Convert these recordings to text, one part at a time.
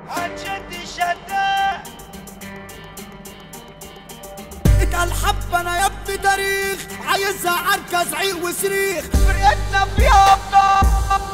هنشد الشداد اتقل حب انا يا ابني تاريخ عايزها عركة زعيق وصريخ فرقتنا فيها ابطال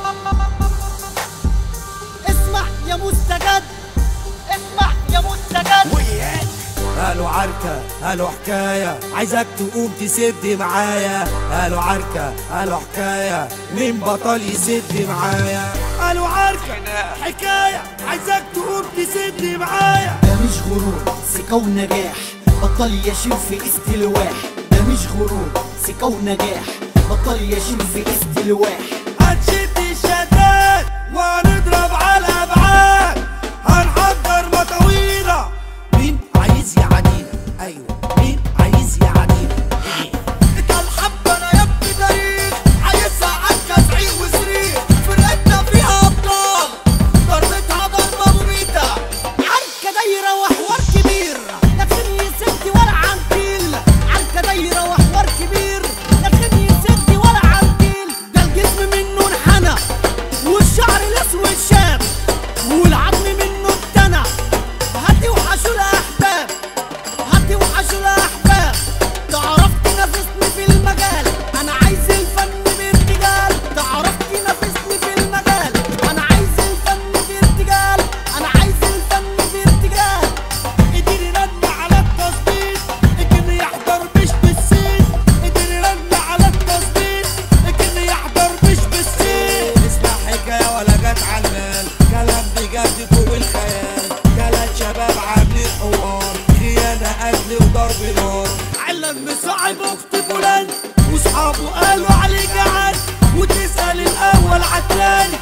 اسمع يا مستجد اسمع يا مستجد وياك قالوا عركة قالوا حكاية عايزك تقوم تسد معايا قالوا عركة قالوا حكاية مين بطل يسد معايا قالوا عركة حكاية عايزك تقوم تسد معايا ده مش غرور ثقة ونجاح بطل يشيل في استلواح ده مش غرور ثقة ونجاح بطل يشيل في استلواح هنشد الشداد وهنضرب على الابعاد هنحضر مطاويلة مين عايز يعادينا ايوه مين عايز يعادينا انت الحب انا يا ابني تاريخ عايزها عكا زعيق وصريخ فرقتنا فيها ابطال ضربتها ضربه مميته عركة دايرة وحوار كبير لا تخلي يسد ولا عنتيل عركة دايرة وحوار كبير لا تخلي يسد ولا عنتيل ده الجسم منه انحنى والشعر الاسود شاب والعظم منه اتنى هاتي وحشوا الاحباب هاتي وحشوا الاحباب تعرف تنافسني في المجال انا عايز الفن بارتجال تعرف تنافسني في المجال انا عايز الفن بارتجال انا عايز الفن بارتجال قدر يرن على التصديق الجن يحضر مش بالسين قدر يرن على التصديق الجن يحضر مش بالسين اسمع حكايه ولا جت على المال كلام بجد فوق الخيال تلات شباب عاملين حوار خيانه قتل وضرب نار علم مصاحب اخت فلان واصحابه قالوا عليه جعان وتسال الاول عالتاني